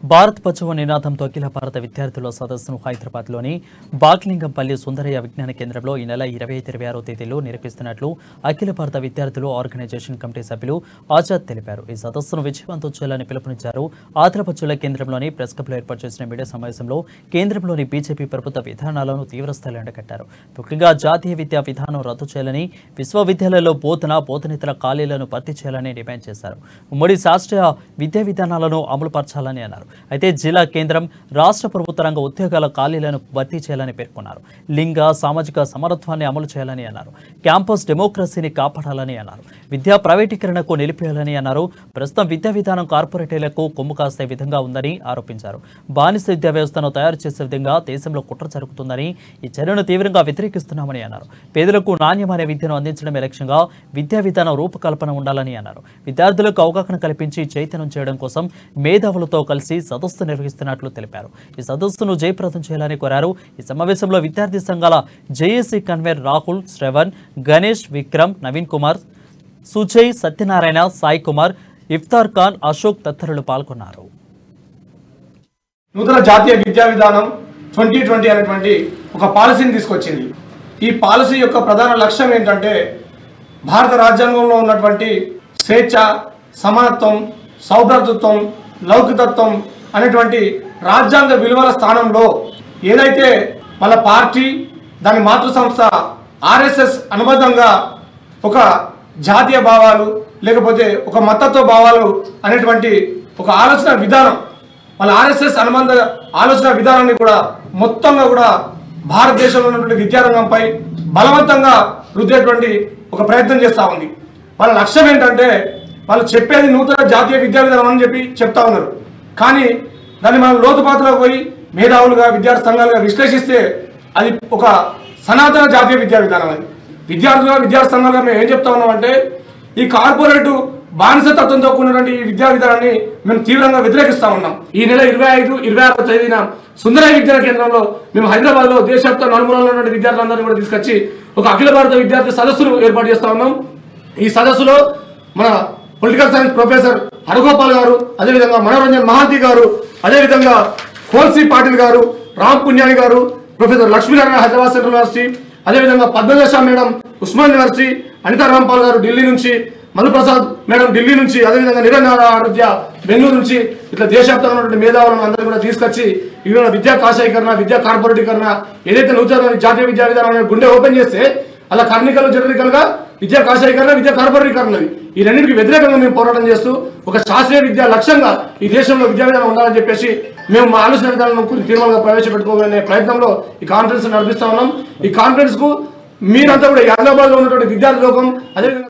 భారత్ బచావో నినాదంతో అఖిల భారత విద్యార్థుల సదస్సును హైదరాబాద్లోని బాగ్లింగంపల్లి సుందరయ్య విజ్ఞాన కేంద్రంలో ఈ నెల ఇరవై ఐదు ఇరవై ఆరో తేదీలో నిర్వహిస్తున్నట్లు అఖిల భారత విద్యార్థులు ఆర్గనైజేషన్ కమిటీ సభ్యులు ఆజాద్ తెలిపారు ఈ సదస్సును విజయవంతం చేయాలని పిలుపునిచ్చారు ఆదిలాబాద్ జిల్లా కేంద్రంలోని ప్రెస్ క్లబ్లో ఏర్పాటు చేసిన మీడియా సమావేశంలో కేంద్రంలోని బీజేపీ ప్రభుత్వ విధానాలను తీవ్రస్థాయిలో ఎండగట్టారు ముఖ్యంగా జాతీయ విద్యా విధానం రద్దు చేయాలని విశ్వవిద్యాలయాల్లో బోధన బోధనేతర ఖాళీలను భర్తీ చేయాలని డిమాండ్ చేశారు ఉమ్మడి శాస్త్రీయ విద్యా విధానాలను అమలుపరచాలని అన్నారు అయితే జిల్లా కేంద్రం రాష్ట్ర ప్రభుత్వ రంగ ఉద్యోగాల ఖాళీలను భర్తీ చేయాలని పేర్కొన్నారు లింగ సామాజిక సమరత్వాన్ని అమలు చేయాలని అన్నారు క్యాంపస్ డెమోక్రసీని కాపాడాలని అన్నారు విద్యా ప్రైవేటీకరణకు నిలిపేయాలని అన్నారు ప్రస్తుతం విద్యా విధానం కార్పొరేటీలకు కొమ్ము కాసే విధంగా ఉందని ఆరోపించారు బానిస విద్యా వ్యవస్థను తయారు చేసే విధంగా దేశంలో కుట్ర జరుగుతుందని ఈ చర్యను తీవ్రంగా వ్యతిరేకిస్తున్నామని అన్నారు పేదలకు నాణ్యమైన విద్యను అందించడమే లక్ష్యంగా విద్యా విధానం రూపకల్పన ఉండాలని అన్నారు విద్యార్థులకు అవగాహన కల్పించి చైతన్యం చేయడం కోసం మేధావులతో కలిసి సదస్సు నిర్వహిస్తున్నట్లు తెలిపారు ఈ సదస్సును జయప్రదం చేయాలని కోరారు ఈ సమావేశంలో విద్యార్థి సంఘాల జేఏసీ కన్వీనర్ రాహుల్ శ్రవణ్ గణేష్ విక్రమ్ నవీన్ కుమార్ సుజయ్ సత్యనారాయణ సాయి కుమార్ ఇఫ్తార్ ఖాన్ అశోక్ తదితరులు పాల్గొన్నారు నూతన జాతీయ విద్యా విధానం ట్వంటీ ట్వంటీ అనేటువంటి ఒక పాలసీని తీసుకొచ్చింది ఈ పాలసీ యొక్క ప్రధాన లక్ష్యం ఏంటంటే భారత రాజ్యాంగంలో ఉన్నటువంటి స్వేచ్ఛ సమానత్వం సౌభ్రతత్వం లౌకికతత్వం అనేటువంటి రాజ్యాంగ విలువల స్థానంలో ఏదైతే వాళ్ళ పార్టీ దాని మాతృ సంస్థ ఆర్ఎస్ఎస్ అనుబంధంగా ఒక జాతీయ భావాలు లేకపోతే ఒక మతత్వ భావాలు అనేటువంటి ఒక ఆలోచన విధానం వాళ్ళ ఆర్ఎస్ఎస్ అనుబంధ ఆలోచన విధానాన్ని కూడా మొత్తంగా కూడా భారతదేశంలో ఉన్నటువంటి విద్యారంగంపై బలవంతంగా రుద్దేటువంటి ఒక ప్రయత్నం చేస్తూ ఉంది వాళ్ళ లక్ష్యం ఏంటంటే వాళ్ళు చెప్పేది నూతన జాతీయ విద్యా విధానం అని చెప్పి చెప్తా ఉన్నారు కానీ దాన్ని మనం లోతుపాతులకు పోయి మేధావులుగా విద్యార్థి సంఘాలుగా విశ్లేషిస్తే అది ఒక సనాతన జాతీయ విద్యా విధానం అది విద్యార్థులుగా విద్యార్థి సంఘాలుగా మేము ఏం చెప్తా ఉన్నామంటే ఈ కార్పొరేటు బానిసతత్వంతో కూడినటువంటి ఈ విద్యా విధానాన్ని మేము తీవ్రంగా వ్యతిరేకిస్తా ఉన్నాం ఈ నెల ఇరవై ఐదు ఇరవై ఆరో తేదీన సుందరయ్య విద్యా కేంద్రంలో మేము హైదరాబాద్ లో దేశవ్యాప్త నలుమూలలో ఉన్నటువంటి విద్యార్థులందరినీ కూడా తీసుకొచ్చి ఒక అఖిల భారత విద్యార్థి సదస్సును ఏర్పాటు చేస్తా ఉన్నాం ఈ సదస్సులో మన పొలిటికల్ సైన్స్ ప్రొఫెసర్ హరగోపాల్ గారు అదేవిధంగా మనోరంజన్ మహాంతి గారు అదేవిధంగా కోల్సీ పాటిల్ గారు రామ్ పుణ్యాని గారు professor Lakshminarayana Hyderabad central university అదేవిధంగా పద్మదశ మేడం ఉస్మాన్ యూనివర్సిటీ అనితా రాంపాల్ గారు ఢిల్లీ నుంచి మధుప్రసాద్ మేడం ఢిల్లీ నుంచి అదేవిధంగా నిరంజన ఆరోగ్య బెంగళూరు నుంచి ఇట్లా దేశవ్యాప్తంగా ఉన్నటువంటి మేధావులను అందరూ కూడా తీసుకొచ్చి ఇవాళ విద్యా కాషాయీకరణ విద్యా కార్పొరేటీకరణ ఏదైతే నూతన జాతీయ విద్యా విధానం అనే గుండె ఓపెన్ చేస్తే అలా కర్ణికలు జనరికల్ గా విద్యా కాషాయీకరణ విద్యా కార్పొరేటీకరణ ఈ రెండింటికి వ్యతిరేకంగా మేము పోరాటం చేస్తూ ఒక శాస్త్రీయ విద్యా లక్ష్యంగా ఈ దేశంలో విద్యా విధానం ఉండాలని చెప్పేసి మేము మా ఆలోచన విధానాలను కొన్ని తీర్మానంగా ప్రవేశపెట్టుకోవాలనే ప్రయత్నంలో ఈ కాన్ఫరెన్స్ నడిపిస్తా ఉన్నాం ఈ కాన్ఫరెన్స్ కు మీరంతా కూడా హైదరాబాద్ లో ఉన్నటువంటి విద్యార్థి లోకం అదేవిధంగా